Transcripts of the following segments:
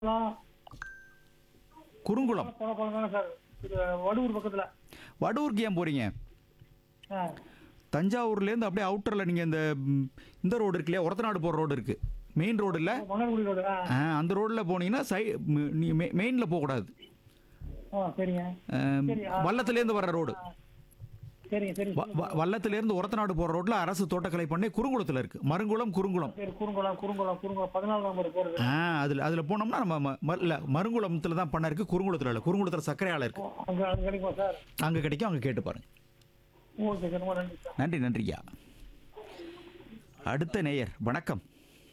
குறுங்குளம் போன போன தானே சார் இது வடூர் பக்கத்துல வடூருக்கு ஏன் போறீங்க ஆ தஞ்சாவூர்லேருந்து அப்படியே அவுட்டரில் நீங்கள் இந்த ம், இந்த ரோடு இருக்கு இல்லையா ஒரத்தநாடு போகிற ரோடு இருக்குது மெயின் ரோடு இல்லை மணல்குடி ரோடு ஆ அந்த ரோட்டில் போனீங்கன்னா சை நீ மெயினில் போகக்கூடாது ஆ சரிங்க அஹ், சரி, ஆ. வல்லத்துலேருந்து வர ரோடு சரிங்க சரி வ- வ- வல்லத்துலேருந்து ஒரத்தநாடு போகிற ரோட்டில் அரசு தோட்டக்கலை பண்ணை குறுங்குளத்தில் இருக்குது மருங்குளம் குறுங்குளம் சரி குறுங்குளம் குறுங்குளம் குறுங்குளம் பதினாலு நம்பர் போறது ஆ அதில் அதில் போனோம்னா நம்ம ம- ம- இல்ல மருங்குளத்தில் தான் பண்ண இருக்குது குறுங்குளத்தில் இல்லை குறுங்குளத்தில் சர்க்கரை ஆலை இருக்குது அங்க அங்க கிடைக்குமா சார் அங்கே கிடைக்கும் அங்கே கேட்டு பாருங்க ஓகே சார் ரொம்ப நன்றி சார் நன்றி நன்றியா அடுத்த நேயர் வணக்கம்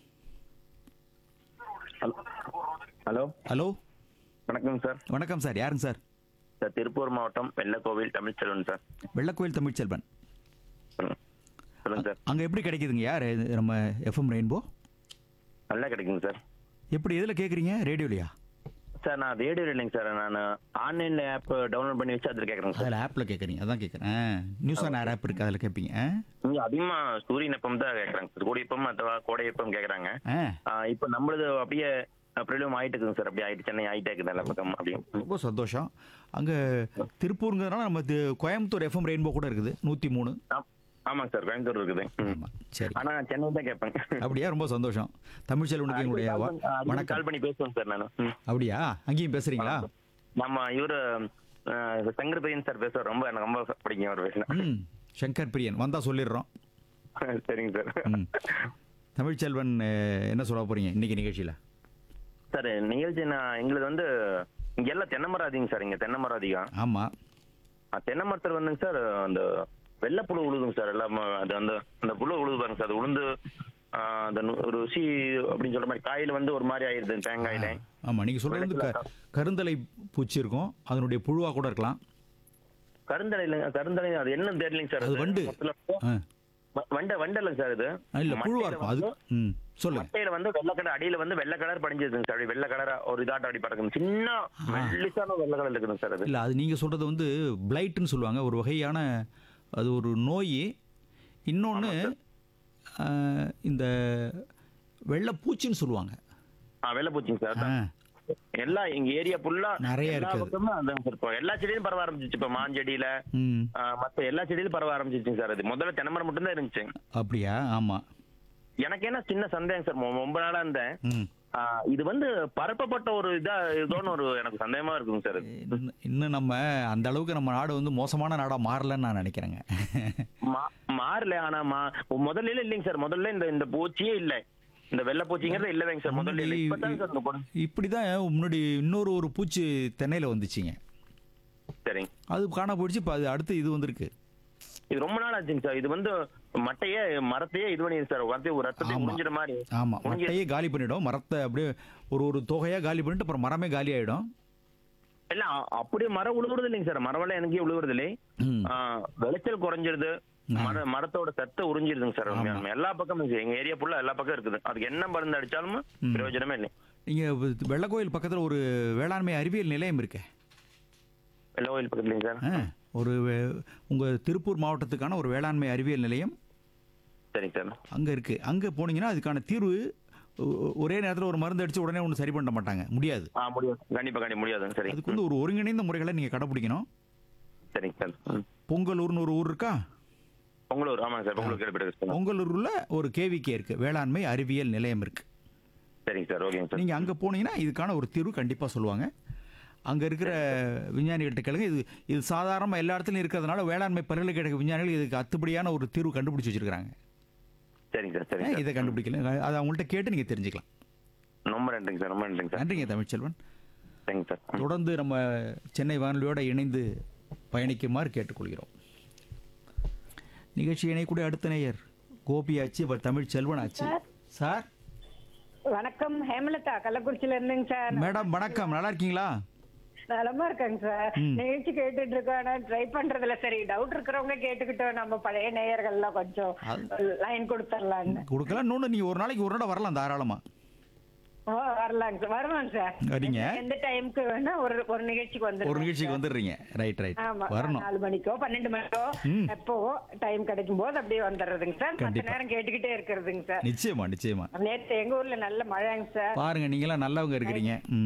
ஹலோ ஹலோ ஹலோ வணக்கம் சார் வணக்கம் சார் யாருங்க சார் சார் திருப்பூர் மாவட்டம் வெள்ளக்கோவில் தமிழ்ச்செல்வன் சார் வெள்ளக்கோயில் தமிழ்ச்செல்வன் சொல்லுங்க சொல்லுங்க சார் அங்கே எப்படி கிடைக்குதுங்க யார் நம்ம எஃப்எம் ரெயின்போ நல்லா கிடைக்குங்க சார் எப்படி எதில் கேட்குறீங்க ரேடியோலையா சார் நான் ரேடியோ இல்லைங்க சார் நான் ஆன்லைன்ல ஆப் டவுன்லோட் பண்ணி வச்சு அதில் கேட்குறேங்க சார் அதில் ஆப்பில் கேட்குறீங்க அதான் கேட்குறேன் நியூஸ் ஆன் ஏர் ஆப் இருக்குது அதில் கேட்பீங்க ஆ? இங்கே அதிகமாக சூரியன் எப்பம் தான் கேட்குறாங்க சார் கோடியப்பம் ಅಥವಾ கோடை எப்பம் கேட்குறாங்க ஆ இப்போ நம்மளது அப்படியே பிரபலம் ஆயிட்டு இருக்குங்க சார் அப்படியே ஆயிட்டு சென்னை ஆயிட்டே இருக்குது எல்லா பக்கம் அப்படியே ரொம்ப சந்தோஷம் அங்கே திருப்பூருங்கிறதுனால நம்ம தி- கோயம்புத்தூர் எஃப்எம் ரெயின்போ கூட இருக்குது நூற்றி மூணு ஆ- ஆமாங்க சார் கோயம்புத்தூர் இருக்குது ம். ஆமாம் சரி ஆனா நான் சென்னை தான் கேட்பேன் அப்படியா ரொம்ப சந்தோஷம் தமிழ்ச்செல்வனுக்கு எங்களுடைய வ- வணக்கம் கால் பண்ணி பேசுவேன் சார் நான் அப்படியா அங்கேயும் பேசுறீங்களா நம்ம இவரு அஹ், சங்கர் பையன் சார் பேசுவார் ரொம்ப எனக்கு ரொம்ப பிடிக்கும் அவர் பேசினா ம் சங்கர் பிரியன் வந்தால் சொல்லிடுறோம் சரிங்க சார் ம் தமிழ்ச்செல்வன் அஹ், என்ன சொல்ல போறீங்க இன்னைக்கு நிகழ்ச்சியில் சார் நிகழ்ச்சி நான் எங்களுக்கு வந்து இங்க எல்லாம் தென்னை மரம் அதிகம் சார் இங்க தென்னை மரம் அதிகம் ஆமாம் அஹ், தென்னை மரத்துல வந்துங்க சார் அந்த வெள்ளைப்புழு உழுதுங்க சார் எல்லாம் அது அந்த அந்த புழு உழுது பாருங்க சார் அது உளுந்து அஹ், அந்த நு- ருசி அப்படின்னு சொல்ற மாதிரி காயில வந்து ஒரு மாதிரி ஆயிருது தேங்காயில ஆமாம் நீங்கள் சொல்கிறது வந்து க கருந்தலை பூச்சி இருக்கும் அதனுடைய புழுவாக கூட இருக்கலாம் கருந்தலை இல்லைங்க கருந்தலை அது என்ன தெரியலைங்க சார் அது வண்டு மொத்தத்துல ஆ வ- வண்டை வண்டை இல்லைங்க சார் இது இல்லை புழுவாக மட்டையில இருக்கும் அது வந்து- ம் சொல்லுங்க மட்டையில வந்து வெள்ளை கலர் அடியில வந்து வெள்ளை கலர் படிஞ்சிருக்குங்க சார் அப்படி வெள்ளை கலரா ஒரு இதாட்டம் அப்படி பறக்குது சின்ன மெல்லிசான வெள்ளை கலர் இருக்குதுங்க சார் அது இல்லை அது நீங்கள் சொல்கிறது வந்து பிளைட்டுன்னு சொல்லுவாங்க ஒரு வகையான அது ஒரு நோய் இன்னொன்று இந்த வெள்ளைப்பூச்சின்னு சொல்லுவாங்க ஆ வெள்ளை பூச்சிங்க சார் ஆ எல்லா எங்க ஏரியா ஃபுல்லா நிறைய எல்லா இருக்குது. பக்கமும் அதான் சார் இப்போ எல்லா செடியிலும் பரவ ஆரம்பிச்சிச்சு இப்போ மாஞ்செடியில ம் ஆ, மத்த எல்லா செடியிலும் பரவ ஆரம்பிச்சிச்சுங்க சார் அது முதல்ல தென்னை மரம் மட்டும்தான் இருந்துச்சு அப்படியா ஆமாம் எனக்கு என்ன சின்ன சந்தேகம் சார் மொ- ரொம்ப நாளா இருந்தேன் ம் ஆ, இது வந்து பரப்பப்பட்ட ஒரு இதா இதோன்னு ஒரு எனக்கு சந்தேகமா இருக்குங்க சார் இது. இன்னும் இன்னும் நம்ம அந்த அளவுக்கு நம்ம நாடு வந்து மோசமான நாடாக மாறலன்னு நான் நினைக்கிறேங்க மா- மாறல ஆனா மா முதல்ல இல்லைங்க சார் முதல்ல இந்த இந்த பூச்சியே இல்ல இந்த வெள்ளை பூச்சிங்கிறது இல்லவேங்க சார் முதல்ல இல்ல இப்பதான் சார் இந்த பொண்ணு இப்படி தான் முன்னாடி இன்னொரு ஒரு பூச்சி தென்னையில் வந்துச்சுங்க சரிங்க அது காண போயிடுச்சு இப்போ அது அடுத்து இது வந்திருக்கு இது ரொம்ப நாள் ஆச்சுங்க சார் இது வந்து மட்டையே மரத்தையே இது பண்ணிடுது சார் மரத்தையே ஒரு ரத்தத்தை ஆமா. முடிஞ்சிட மாதிரி ஆமாம் முடிஞ்சு- மட்டையே காலி பண்ணிடும் மரத்தை அப்படியே ஒரு ஒரு தொகையாக காலி பண்ணிட்டு அப்புறம் மரமே காலி ஆகிடும் இல்ல அ- அப்படியே மரம் உழுவுறது இல்லைங்க சார் மரமெல்லாம் எனக்கே உழுவுறது இல்லை ம் ஆ, விளைச்சல் குறைஞ்சிருது மர மரத்தோட சத்தை உறிஞ்சிருதுங்க சார் உண்மையாலுமே. எல்லா பக்கமும் இருக்கு. எங்க ஏரியா ஃபுல்லா எல்லா பக்கம் இருக்குது அதுக்கு என்ன மருந்து அடிச்சாலும் பிரயோஜனமே இல்லை நீங்கள் வெள்ளக்கோயில் பக்கத்தில் ஒரு வேளாண்மை அறிவியல் நிலையம் இருக்கே வெள்ள கோயில் பக்கத்துலங்க சார் ஆ ஒரு உங்கள் திருப்பூர் மாவட்டத்துக்கான ஒரு வேளாண்மை அறிவியல் நிலையம் சரிங்க சார் அங்கே இருக்குது அங்கே போனீங்கன்னா அதுக்கான தீர்வு ஒ- ஒரே நேரத்தில் ஒரு மருந்து அடித்து உடனே ஒன்று சரி பண்ண மாட்டாங்க முடியாது ஆ முடியாது கண்டிப்பா கண்டிப்பா முடியாதுங்க சரி அதுக்கு வந்து ஒரு ஒருங்கிணைந்த முறைகளை நீங்கள் கடைப்பிடிக்கணும் சரிங்க சார் ம். பொங்கலூர்னு ஒரு ஊர் இருக்கா பொங்கலூர் ஆமாங்க சார் பொங்கலூர் கேள்விப்பட்டு சார் பொங்கலூரில் ஒரு கேவிகே இருக்குது வேளாண்மை அறிவியல் நிலையம் இருக்குது சரிங்க சார் ஓகேங்க சார் நீங்கள் அங்கே போனீங்கன்னா இதுக்கான ஒரு தீர்வு கண்டிப்பாக சொல்லுவாங்க அங்கே இருக்கிற விஞ்ஞானிகள்கிட்ட கேளுங்க இது இது சாதாரணமாக எல்லா இடத்துலையும் இருக்கிறதுனால வேளாண்மை பல்கலைக்கழக விஞ்ஞானிகள் இதுக்கு அத்துப்படியான ஒரு தீர்வு கண்டுபிடிச்சி வச்சிருக்காங்க சரிங்க சார் சரிங்க சார் இதை கண்டுபிடிக்கல அதை அவங்கள்ட்ட கேட்டு நீங்கள் தெரிஞ்சுக்கலாம் ரொம்ப நன்றிங்க சார் ரொம்ப நன்றிங்க சார் நன்றிங்க தமிழ்ச்செல்வன் தேங்க்யூ சார் ம். தொடர்ந்து நம்ம சென்னை வானொலியோட இணைந்து பயணிக்குமாறு கேட்டுக்கொள்கிறோம் நிகழ்ச்சி இணையக்கூடிய அடுத்த நேயர் கோபி ஆச்சு அவர் தமிழ் செல்வன் ஆச்சு சார் வணக்கம் ஹேமலதா கள்ளக்குறிச்சியில இருந்துங்க சார் மேடம் வணக்கம் நல்லா இருக்கீங்களா நலமா இருக்கேங்க சார் ம். நிகழ்ச்சி கேட்டுட்டு இருக்கோம் ஆனா ட்ரை பண்றதுல சரி டவுட் இருக்கிறவங்க கேட்டுக்கிட்டோம் நம்ம பழைய நேயர்கள்லாம் கொஞ்சம் லைன் கொடுத்துடலான்னு கொடுக்கலாம் இன்னொன்று நீங்கள் ஒரு நாளைக்கு ஒரு நாள் வரலாம் தாராளமாக ஓ, வரலாங்க சார் வருவாங்க சார் வரீங்க எந்த டைம்க்கு வேணா ஒரு ஒரு நிகழ்ச்சிக்கு வந்து ஒரு நிகழ்ச்சிக்கு வந்துடுறீங்க ரைட் ரைட் ஆமா வரணும் நாலு மணிக்கோ பன்னெண்டு மணிக்கோ ம். எப்போ டைம் கிடைக்கும் போது அப்படியே வந்துடுறதுங்க சார் மத்த கண்டிப்பா. நேரம் கேட்டுக்கிட்டே இருக்கிறதுங்க சார் நிச்சயமா நிச்சயமா நேத்து எங்க ஊர்ல நல்ல மழைங்க சார் பாருங்க நீங்களாம் நல்லவங்க இருக்கிறீங்க ம்